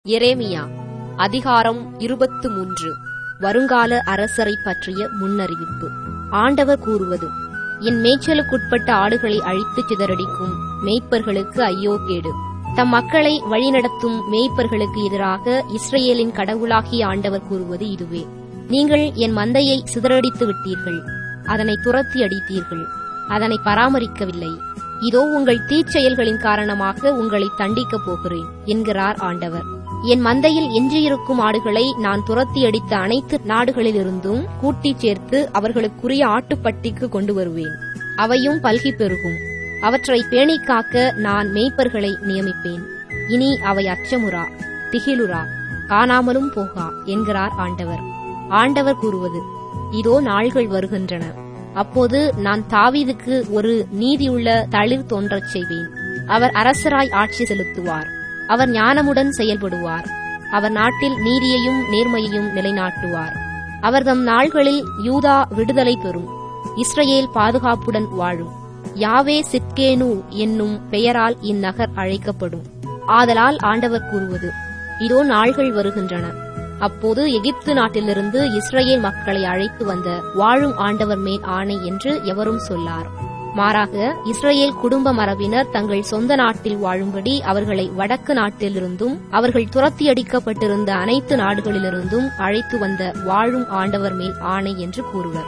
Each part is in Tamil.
எரேமியா அதிகாரம் இருபத்து மூன்று வருங்கால அரசரை பற்றிய முன்னறிவிப்பு ஆண்டவர் கூறுவது என் மேய்ச்சலுக்குட்பட்ட ஆடுகளை அழித்துச் சிதறடிக்கும் மேய்ப்பர்களுக்கு ஐயோ கேடு தம் மக்களை வழிநடத்தும் மேய்ப்பர்களுக்கு எதிராக இஸ்ரேலின் கடவுளாகிய ஆண்டவர் கூறுவது இதுவே நீங்கள் என் மந்தையை சிதறடித்து விட்டீர்கள் அதனை துரத்தி அடித்தீர்கள் அதனை பராமரிக்கவில்லை இதோ உங்கள் தீச்செயல்களின் காரணமாக உங்களை தண்டிக்கப் போகிறேன் என்கிறார் ஆண்டவர் என் மந்தையில் எஞ்சியிருக்கும் ஆடுகளை நான் துரத்தி அடித்த அனைத்து நாடுகளிலிருந்தும் கூட்டிச் சேர்த்து அவர்களுக்குரிய ஆட்டுப்பட்டிக்கு கொண்டு வருவேன் அவையும் பல்கி பெருகும் அவற்றை பேணிக் காக்க நான் மேய்ப்பர்களை நியமிப்பேன் இனி அவை அச்சமுறா திகிலுரா காணாமலும் போகா என்கிறார் ஆண்டவர் ஆண்டவர் கூறுவது இதோ நாள்கள் வருகின்றன அப்போது நான் தாவீதுக்கு ஒரு நீதியுள்ள தளிர் தோன்றச் செய்வேன் அவர் அரசராய் ஆட்சி செலுத்துவார் அவர் ஞானமுடன் செயல்படுவார் அவர் நாட்டில் நீதியையும் நேர்மையையும் நிலைநாட்டுவார் அவர் தம் நாள்களில் யூதா விடுதலை பெறும் இஸ்ரவேல் பாதுகாப்புடன் வாழும் யாவே சித்கேனு என்னும் பெயரால் இந்நகர் அழைக்கப்படும் ஆதலால் ஆண்டவர் கூறுவது இதோ நாள்கள் வருகின்றன அப்போது எகிப்து நாட்டிலிருந்து இஸ்ரேல் மக்களை அழைத்து வந்த வாழும் ஆண்டவர் மேல் ஆணை என்று எவரும் சொல்லார் மாறாக இஸ்ரேல் குடும்ப மரபினர் தங்கள் சொந்த நாட்டில் வாழும்படி அவர்களை வடக்கு நாட்டிலிருந்தும் அவர்கள் துரத்தி அடிக்கப்பட்டிருந்த அனைத்து நாடுகளிலிருந்தும் அழைத்து வந்த வாழும் ஆண்டவர் மேல் ஆணை என்று கூறுவர்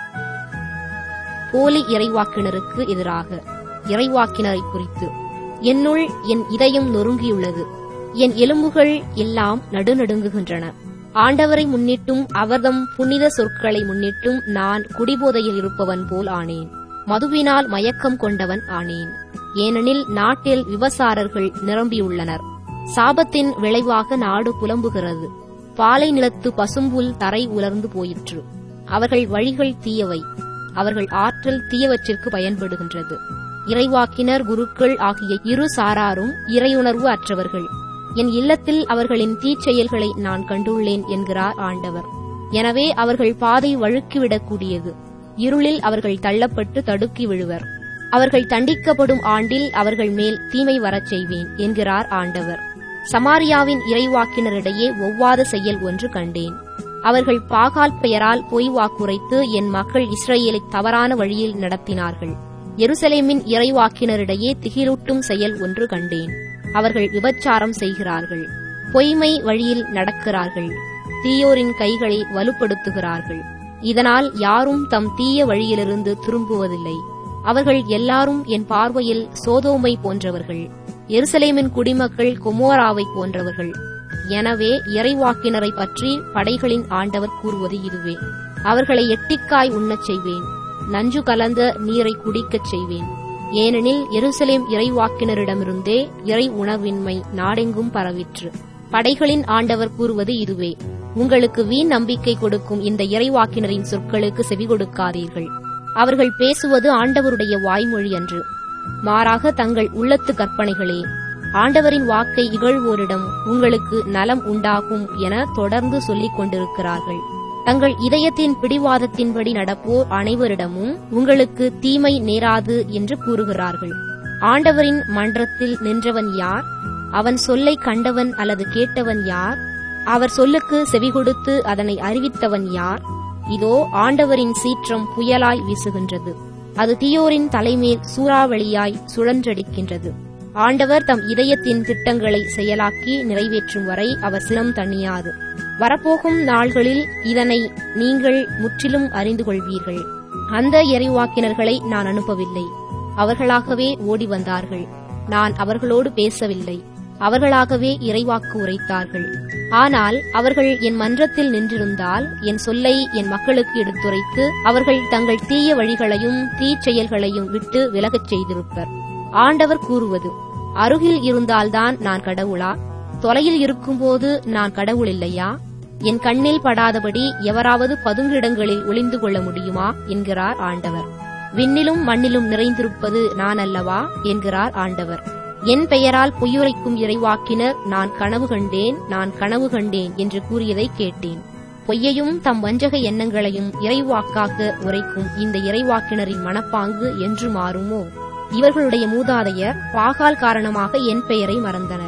போலி இறைவாக்கினருக்கு எதிராக இறைவாக்கினரை குறித்து என்னுள் என் இதயம் நொறுங்கியுள்ளது என் எலும்புகள் எல்லாம் நடுநடுங்குகின்றன ஆண்டவரை முன்னிட்டும் அவர்தம் புனித சொற்களை முன்னிட்டும் நான் குடிபோதையில் இருப்பவன் போல் ஆனேன் மதுவினால் மயக்கம் கொண்டவன் ஆனேன் ஏனெனில் நாட்டில் விவசாரர்கள் நிரம்பியுள்ளனர் சாபத்தின் விளைவாக நாடு புலம்புகிறது பாலை நிலத்து பசும்புல் தரை உலர்ந்து போயிற்று அவர்கள் வழிகள் தீயவை அவர்கள் ஆற்றல் தீயவற்றிற்கு பயன்படுகின்றது இறைவாக்கினர் குருக்கள் ஆகிய இரு சாராரும் இறையுணர்வு அற்றவர்கள் என் இல்லத்தில் அவர்களின் தீச்செயல்களை நான் கண்டுள்ளேன் என்கிறார் ஆண்டவர் எனவே அவர்கள் பாதை வழுக்கிவிடக்கூடியது இருளில் அவர்கள் தள்ளப்பட்டு தடுக்கி விழுவர் அவர்கள் தண்டிக்கப்படும் ஆண்டில் அவர்கள் மேல் தீமை வரச் செய்வேன் என்கிறார் ஆண்டவர் சமாரியாவின் இறைவாக்கினரிடையே ஒவ்வாத செயல் ஒன்று கண்டேன் அவர்கள் பாகால் பெயரால் பொய் வாக்குரைத்து என் மக்கள் இஸ்ரேலை தவறான வழியில் நடத்தினார்கள் எருசலேமின் இறைவாக்கினரிடையே திகிலூட்டும் செயல் ஒன்று கண்டேன் அவர்கள் விபச்சாரம் செய்கிறார்கள் பொய்மை வழியில் நடக்கிறார்கள் தீயோரின் கைகளை வலுப்படுத்துகிறார்கள் இதனால் யாரும் தம் தீய வழியிலிருந்து திரும்புவதில்லை அவர்கள் எல்லாரும் என் பார்வையில் சோதோமை போன்றவர்கள் எருசலேமின் குடிமக்கள் கொமோராவை போன்றவர்கள் எனவே இறைவாக்கினரை பற்றி படைகளின் ஆண்டவர் கூறுவது இதுவே அவர்களை எட்டிக்காய் உண்ணச் செய்வேன் நஞ்சு கலந்த நீரை குடிக்கச் செய்வேன் ஏனெனில் எருசலேம் இறைவாக்கினரிடமிருந்தே இறை உணவின்மை நாடெங்கும் பரவிற்று படைகளின் ஆண்டவர் கூறுவது இதுவே உங்களுக்கு வீண் நம்பிக்கை கொடுக்கும் இந்த இறைவாக்கினரின் சொற்களுக்கு செவி கொடுக்காதீர்கள் அவர்கள் பேசுவது ஆண்டவருடைய வாய்மொழி அன்று மாறாக தங்கள் உள்ளத்து கற்பனைகளே ஆண்டவரின் வாக்கை இகழ்வோரிடம் உங்களுக்கு நலம் உண்டாகும் என தொடர்ந்து சொல்லிக் கொண்டிருக்கிறார்கள் தங்கள் இதயத்தின் பிடிவாதத்தின்படி நடப்போர் அனைவரிடமும் உங்களுக்கு தீமை நேராது என்று கூறுகிறார்கள் ஆண்டவரின் மன்றத்தில் நின்றவன் யார் அவன் சொல்லை கண்டவன் அல்லது கேட்டவன் யார் அவர் சொல்லுக்கு செவி கொடுத்து அதனை அறிவித்தவன் யார் இதோ ஆண்டவரின் சீற்றம் புயலாய் வீசுகின்றது அது தீயோரின் தலைமேல் சூறாவளியாய் சுழன்றடிக்கின்றது ஆண்டவர் தம் இதயத்தின் திட்டங்களை செயலாக்கி நிறைவேற்றும் வரை அவர் சினம் தணியாது வரப்போகும் நாள்களில் இதனை நீங்கள் முற்றிலும் அறிந்து கொள்வீர்கள் அந்த இறைவாக்கினர்களை நான் அனுப்பவில்லை அவர்களாகவே ஓடி வந்தார்கள் நான் அவர்களோடு பேசவில்லை அவர்களாகவே இறைவாக்கு உரைத்தார்கள் ஆனால் அவர்கள் என் மன்றத்தில் நின்றிருந்தால் என் சொல்லை என் மக்களுக்கு எடுத்துரைத்து அவர்கள் தங்கள் தீய வழிகளையும் தீச்செயல்களையும் விட்டு விலகச் செய்திருப்பர் ஆண்டவர் கூறுவது அருகில் இருந்தால்தான் நான் கடவுளா தொலையில் இருக்கும்போது நான் கடவுள் இல்லையா என் கண்ணில் படாதபடி எவராவது பதுங்கிடங்களில் ஒளிந்து கொள்ள முடியுமா என்கிறார் ஆண்டவர் விண்ணிலும் மண்ணிலும் நிறைந்திருப்பது நான் அல்லவா என்கிறார் ஆண்டவர் என் பெயரால் பொய்யுரைக்கும் இறைவாக்கினர் நான் கனவு கண்டேன் நான் கனவு கண்டேன் என்று கூறியதை கேட்டேன் பொய்யையும் தம் வஞ்சக எண்ணங்களையும் இறைவாக்காக உரைக்கும் இந்த இறைவாக்கினரின் மனப்பாங்கு என்று மாறுமோ இவர்களுடைய மூதாதையர் பாகால் காரணமாக என் பெயரை மறந்தனர்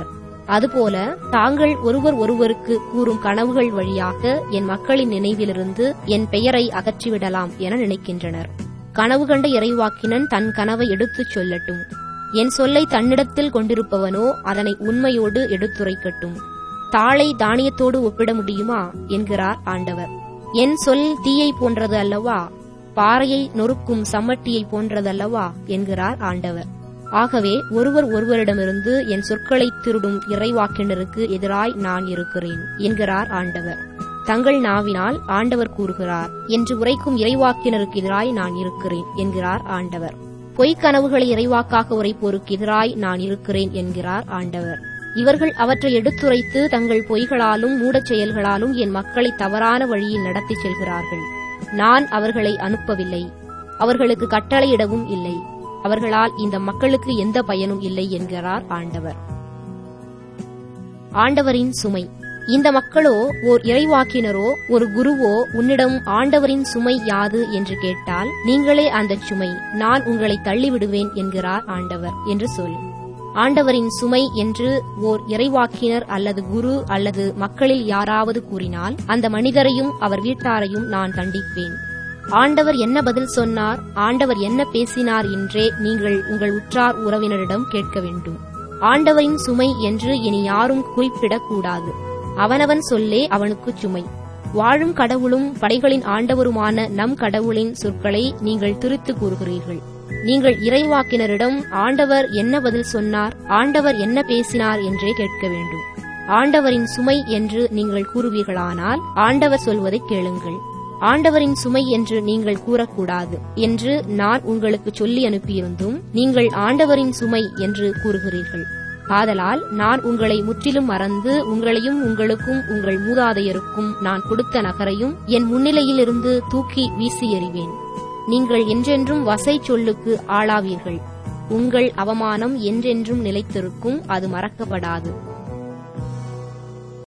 அதுபோல தாங்கள் ஒருவர் ஒருவருக்கு கூறும் கனவுகள் வழியாக என் மக்களின் நினைவிலிருந்து என் பெயரை அகற்றிவிடலாம் என நினைக்கின்றனர் கனவு கண்ட இறைவாக்கினன் தன் கனவை எடுத்துச் சொல்லட்டும் என் சொல்லை தன்னிடத்தில் கொண்டிருப்பவனோ அதனை உண்மையோடு எடுத்துரைக்கட்டும் தாளை தானியத்தோடு ஒப்பிட முடியுமா என்கிறார் ஆண்டவர் என் சொல் தீயை போன்றது அல்லவா பாறையை நொறுக்கும் சம்மட்டியை போன்றதல்லவா என்கிறார் ஆண்டவர் ஆகவே ஒருவர் ஒருவரிடமிருந்து என் சொற்களை திருடும் இறைவாக்கினருக்கு எதிராய் நான் இருக்கிறேன் என்கிறார் ஆண்டவர் தங்கள் நாவினால் ஆண்டவர் கூறுகிறார் என்று உரைக்கும் இறைவாக்கினருக்கு எதிராய் நான் இருக்கிறேன் என்கிறார் ஆண்டவர் பொய்க் கனவுகளை இறைவாக்காக உரைப்போருக்கு எதிராய் நான் இருக்கிறேன் என்கிறார் ஆண்டவர் இவர்கள் அவற்றை எடுத்துரைத்து தங்கள் பொய்களாலும் மூடச் செயல்களாலும் என் மக்களை தவறான வழியில் நடத்திச் செல்கிறார்கள் நான் அவர்களை அனுப்பவில்லை அவர்களுக்கு கட்டளையிடவும் இல்லை அவர்களால் இந்த மக்களுக்கு எந்த பயனும் இல்லை என்கிறார் ஆண்டவர் ஆண்டவரின் சுமை இந்த மக்களோ ஓர் இறைவாக்கினரோ ஒரு குருவோ உன்னிடம் ஆண்டவரின் சுமை யாது என்று கேட்டால் நீங்களே அந்த சுமை நான் உங்களை தள்ளிவிடுவேன் என்கிறார் ஆண்டவர் என்று சொல் ஆண்டவரின் சுமை என்று ஓர் இறைவாக்கினர் அல்லது குரு அல்லது மக்களில் யாராவது கூறினால் அந்த மனிதரையும் அவர் வீட்டாரையும் நான் தண்டிப்பேன் ஆண்டவர் என்ன பதில் சொன்னார் ஆண்டவர் என்ன பேசினார் என்றே நீங்கள் உங்கள் உற்றார் உறவினரிடம் கேட்க வேண்டும் ஆண்டவரின் சுமை என்று இனி யாரும் குறிப்பிடக்கூடாது அவனவன் சொல்லே அவனுக்கு சுமை வாழும் கடவுளும் படைகளின் ஆண்டவருமான நம் கடவுளின் சொற்களை நீங்கள் திரித்து கூறுகிறீர்கள் நீங்கள் இறைவாக்கினரிடம் ஆண்டவர் என்ன பதில் சொன்னார் ஆண்டவர் என்ன பேசினார் என்றே கேட்க வேண்டும் ஆண்டவரின் சுமை என்று நீங்கள் கூறுவீர்களானால் ஆண்டவர் சொல்வதை கேளுங்கள் ஆண்டவரின் சுமை என்று நீங்கள் கூறக்கூடாது என்று நான் உங்களுக்கு சொல்லி அனுப்பியிருந்தும் நீங்கள் ஆண்டவரின் சுமை என்று கூறுகிறீர்கள் ஆதலால் நான் உங்களை முற்றிலும் மறந்து உங்களையும் உங்களுக்கும் உங்கள் மூதாதையருக்கும் நான் கொடுத்த நகரையும் என் முன்னிலையிலிருந்து தூக்கி வீசி எறிவேன் நீங்கள் என்றென்றும் வசை சொல்லுக்கு ஆளாவீர்கள் உங்கள் அவமானம் என்றென்றும் நிலைத்திருக்கும் அது மறக்கப்படாது